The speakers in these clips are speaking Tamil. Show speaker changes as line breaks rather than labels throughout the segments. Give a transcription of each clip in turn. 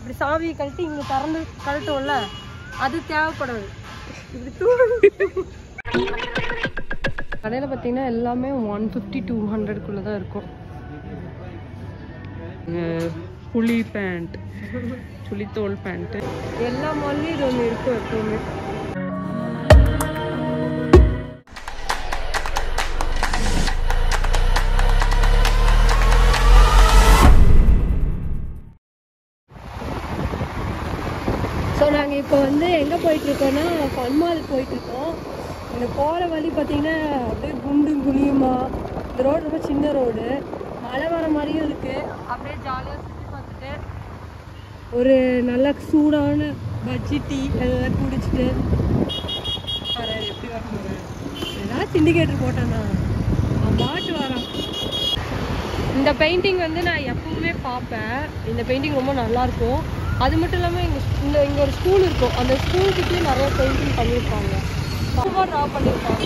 இப்படி சாவி கழட்டி இங்கே திறந்து கழட்டும்ல அது தேவைப்படாது இப்படி தூ கடையில் பார்த்தீங்கன்னா எல்லாமே ஒன் ஃபிஃப்டி டூ ஹண்ட்ரட்குள்ளே தான் இருக்கும்
புளி பேண்ட் புளித்தோல் பேண்ட்டு
எல்லா மால்லையும் இது ஒன்று இருக்கும் எப்பவுமே ஸோ நாங்கள் இப்போ வந்து எங்கே போயிட்டுருக்கோன்னா ஃபன்மால் போயிட்டுருக்கோம் இந்த போகிற வழி பார்த்தீங்கன்னா அப்படியே குண்டும் குழியுமா இந்த ரோடு ரொம்ப சின்ன ரோடு மழை வர மாதிரியும் இருக்குது அப்படியே ஜாலியாக சுற்றி பார்த்துட்டு ஒரு நல்ல சூடான பஜ்ஜி டீ அதெல்லாம் குடிச்சிட்டு பாரு, எப்படி வரணும் ஏதாவது சிண்டிகேட்டர் போட்டேன்னா அவன் பாட்டு வரான் இந்த பெயிண்டிங் வந்து நான் எப்பவுமே பார்ப்பேன் இந்த பெயிண்டிங் ரொம்ப நல்லா இருக்கும் அது மட்டும் இல்லாமல் எங்கள் இந்த இங்கே ஒரு ஸ்கூல் இருக்கும் அந்த ஸ்கூல் கிட்டே நிறைய பெயிண்டிங் பண்ணியிருப்பாங்க ரொம்ப ட்ரா பண்ணியிருப்பாங்க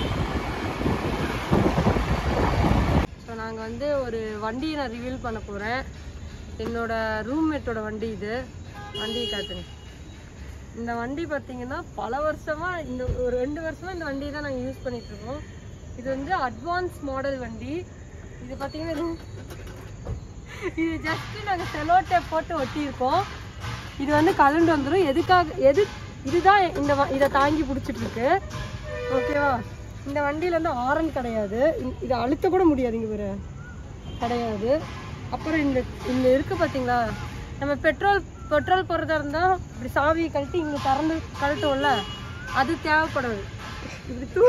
ஸோ நாங்கள் வந்து ஒரு வண்டியை நான் ரிவீல் பண்ண போகிறேன் என்னோட ரூம்மேட்டோட வண்டி இது வண்டியை காட்டுங்க இந்த வண்டி பார்த்தீங்கன்னா பல வருஷமாக இந்த ஒரு ரெண்டு வருஷமாக இந்த வண்டியை தான் நாங்கள் யூஸ் பண்ணிட்டு இருக்கோம் இது வந்து அட்வான்ஸ் மாடல் வண்டி இது பார்த்தீங்கன்னா இது- இது ஜஸ்ட் நாங்கள் செலோ டேப் போட்டு ஒட்டியிருக்கோம் இது வந்து கலண்டு வந்துடும் எதுக்காக எது இதுதான் இந்த வ- இதை தாங்கி பிடிச்சிட்டு இருக்கு ஓகேவா இந்த வண்டியில வந்து ஆரன் கிடையாது இ- இதை அழுத்த கூட முடியாது இங்கே வேறு கிடையாது அப்புறம் இந்த இந்த இருக்கு பார்த்தீங்களா நம்ம பெட்ரோல் பெட்ரோல் போடுறதா இருந்தால் இப்படி சாவி கழட்டி இங்கே திறந்து கழட்டும்ல அது தேவைப்படாது இப்படி தூ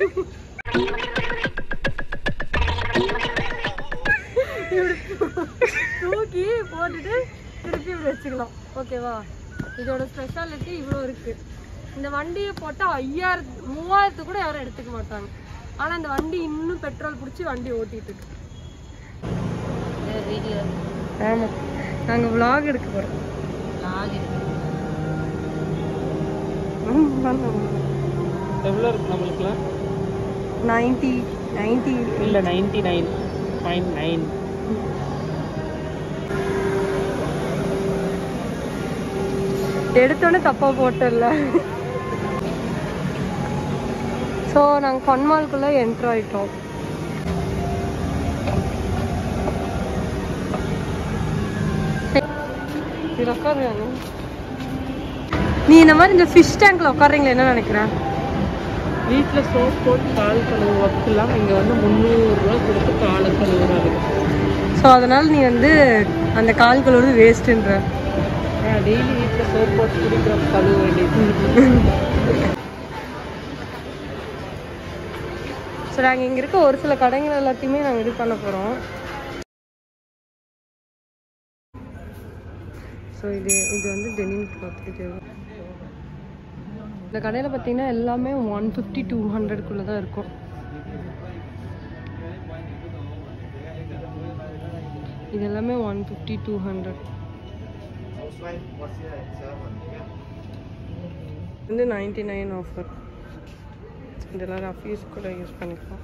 இப்படி தூக்கி போட்டுட்டு திருப்பி இப்படி வச்சுக்கலாம் ஓகேவா இதோட ஸ்பெஷாலிட்டி இவ்வளோ இருக்கு இந்த வண்டியை போட்டால் ஐயாயிரத்து மூவாயிரத்து கூட யாரும் எடுத்துக்க மாட்டாங்க ஆனால் இந்த வண்டி இன்னும் பெட்ரோல் பிடிச்சி வண்டி ஓட்டிட்டு இருக்கு ஆமாம் நாங்கள் vlog எடுக்க போகிறோம்
எவ்வளோ இருக்கு நம்மளுக்குலாம்
நைன்டி நைன்டி
இல்லை நைன்டி நைன் பாயிண்ட் நைன்
எடுத்தோடனே தப்பாக போட்டல ஸோ நாங்கள் ஃபன்மால்குள்ளே என்ட்ரு ஆயிட்டோம் இது உட்காருங்க நீ இந்த மாதிரி இந்த ஃபிஷ் டேங்க்ல உட்காருங்களா என்ன நினைக்கிறேன்
வீட்டில் சோப் போட்டு கால் கழுவு ஒர்க்கெல்லாம் இங்கே வந்து முந்நூறுரூவா கொடுத்து காலை கழுவுறாரு
ஸோ அதனால நீ வந்து அந்த கால் கழுவுறது வேஸ்ட்டுன்ற
டெய்லி வீட்டில் சோப் போட்டு குடிக்கிற கழுவ வேண்டியது
ஸோ நாங்கள் இங்கே இருக்க ஒரு சில கடைகள் எல்லாத்தையுமே நாங்கள் இது பண்ண போகிறோம் ஸோ இது இது வந்து டெனிம் கிளாத் இது இந்த கடையில் பார்த்தீங்கன்னா எல்லாமே ஒன் ஃபிஃப்டி டூ ஹண்ட்ரட்குள்ளே தான் இருக்கும் இது எல்லாமே ஒன் ஃபிஃப்டி டூ ஹண்ட்ரட் வந்து நைன்டி நைன் ஆஃபர் இதெல்லாம் ரஃப் யூஸ் கூட யூஸ் பண்ணிக்கலாம்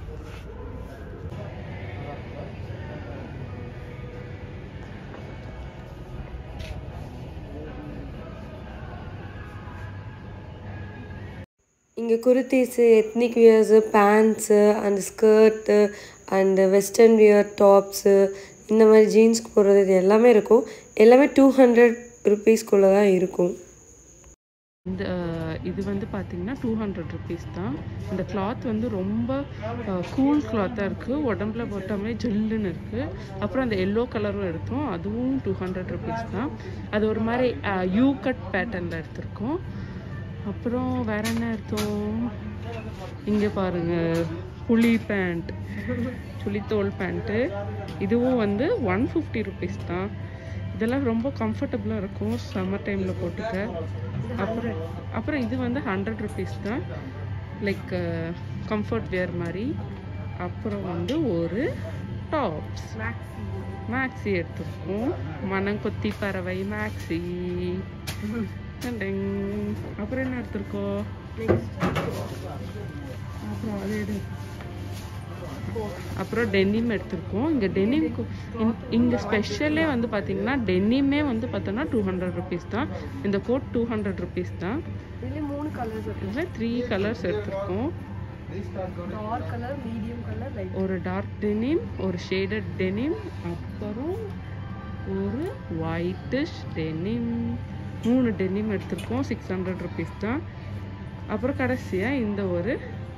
இங்கே kurtis ethnic wears pants and skirt and western wear tops இந்த மாதிரி ஜீன்ஸ்க்கு போடுறது இது எல்லாமே இருக்கும் எல்லாமே டூ ஹண்ட்ரட் ருபீஸ்க்குள்ளே தான் இருக்கும்
இந்த இது வந்து பார்த்தீங்கன்னா டூ ஹண்ட்ரட் ருபீஸ் தான் இந்த கிளாத் வந்து ரொம்ப கூல் கிளாத்தாக இருக்குது உடம்புல போட்டாமே ஜில்லுன்னு இருக்குது அப்புறம் அந்த எல்லோ கலரும் எடுத்தோம் அதுவும் டூ ஹண்ட்ரட் ருபீஸ் தான் அது ஒரு மாதிரி யூ கட் பேட்டர்னில் எடுத்திருக்கோம் அப்புறம் வேற என்ன எடுத்தோம் இங்கே பாருங்க புளி பேண்ட் புளித்தோல் பேண்ட்டு இதுவும் வந்து ஒன் ஃபிஃப்டி ருபீஸ் தான் இதெல்லாம் ரொம்ப கம்ஃபர்டபுளாக இருக்கும் சம்மர் டைமில் போட்டுக்க அப்புறம் அப்புறம் இது வந்து ஹண்ட்ரட் ருபீஸ் தான் லைக் கம்ஃபர்ட் வேர் மாதிரி அப்புறம் வந்து ஒரு டாப்ஸ் மேக்ஸி எடுத்துருக்கோம் மனங்கொத்தி பறவை மேக்ஸி டங். அப்புறம் என்ன எடுத்திருக்கோம் அப்புறம் அது எடு அப்புறம் டெனிம் எடுத்திருக்கோம் இங்கே டெனிம் இங்கே ஸ்பெஷலே வந்து பார்த்தீங்கன்னா டெனிமே வந்து பார்த்தோன்னா டூ ஹண்ட்ரட் ருபீஸ் தான் இந்த கோட் டூ ஹண்ட்ரட் ருபீஸ் தான்
இதுல மூணு கலர்ஸ் இருக்கு
இதில் த்ரீ கலர்ஸ் எடுத்திருக்கோம்
dark colour medium colour light
ஒரு டார்க் டெனிம் ஒரு ஷேடட் டெனிம் அப்புறம் ஒரு ஒயிட்டிஷ் டெனிம் மூணு டெனிம் எடுத்திருக்கோம் சிக்ஸ் ஹண்ட்ரட் ருபீஸ் தான் அப்புறம் கடைசியாக இந்த ஒரு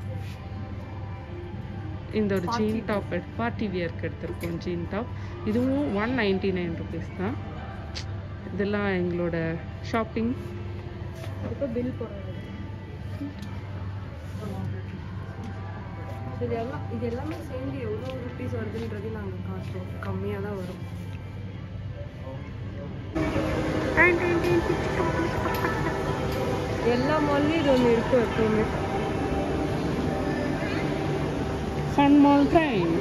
இந்த ஒரு ஜீன் டாப் பார்ட்டி வியர்க்கு எடுத்திருக்கோம் ஜீன் டாப் இதுவும் ஒன் நைன்டி நைன் ருபீஸ் தான் இதெல்லாம் எங்களோட ஷாப்பிங்
இப்போ பில் போடுறது இது எல்லாம் இது எல்லாமே சேர்ந்து எவ்வளோ ருபீஸ் வருதுன்றது நாங்கள் காட்டுறோம் கம்மியாக தான் வரும் எல்லா மால்லையும் இது ஒன்று இருக்கும் எப்பவுமே
ஃபன் மால் டைம்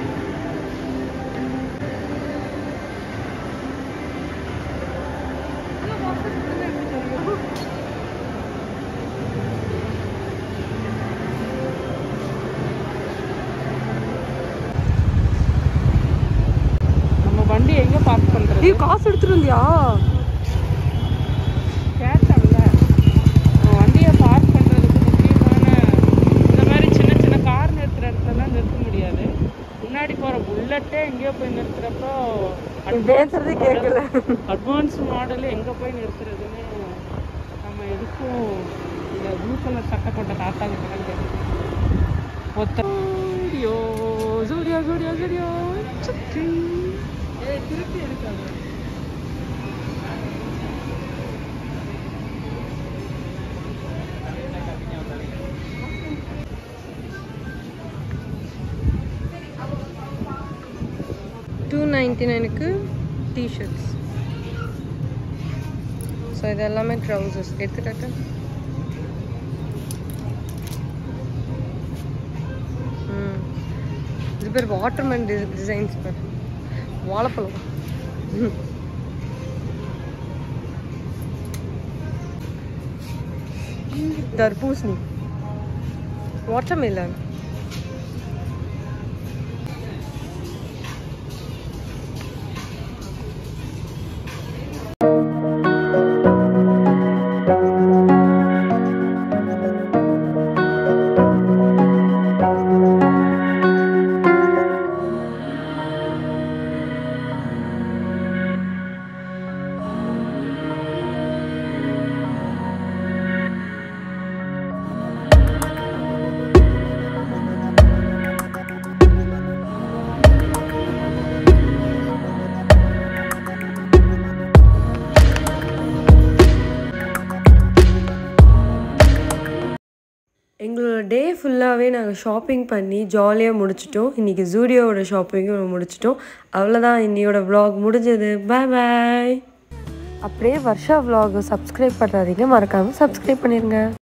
நம்ம வண்டி எங்க பார்க் பண்றது
நீ காசு எடுத்துட்டு வந்தியா
கேட்டேன்ல நம்ம வண்டியை பார்க் பண்றதுக்கு முக்கியமான இந்த மாதிரி சின்ன சின்ன கார் நிறுத்துற இடத்துலலாம் நிறுத்த முடியாது முன்னாடி போற புல்லட்டே எங்கேயோ போய் நிறுத்துறப்போ
பேசுறதே கேட்கல
அட்வான்ஸ் மாடல் எங்க போய் நிறுத்துறதுன்னு நம்ம எதுக்கும் இந்த ப்ளூ கலர் சட்டை போட்ட தாத்தா கிட்ட தான் கேட்கணும் ஒத்த ஜூடியோ ஜூடியோ ஜூடியோ ஜூடியோ சுற்றி
ஏய் திருப்பி எடுக்காத டூ நைன்டி நைனுக்கு டிஷர்ட்ஸ் ஸோ இது எல்லாமே ட்ரௌசர்ஸ் எடுத்துக்காட்டு ம் இது பேர் வாட்டர்மேன் டிசைன்ஸ் பேர் வாழைப்பழம் தர்பூசணி வாட்டர்மெலன் எங்களோட டே ஃபுல்லாகவே நாங்கள் ஷாப்பிங் பண்ணி ஜாலியாக முடிச்சிட்டோம் இன்றைக்கி ஜூடியோவோட ஷாப்பிங்கும் முடிச்சிட்டோம் அவ்வளோதான் இன்னையோட vlog முடிஞ்சது பாய் பாய் அப்படியே வர்ஷா vlog சப்ஸ்கிரைப் பண்ணாதீங்க மறக்காமல் சப்ஸ்கிரைப் பண்ணிடுங்க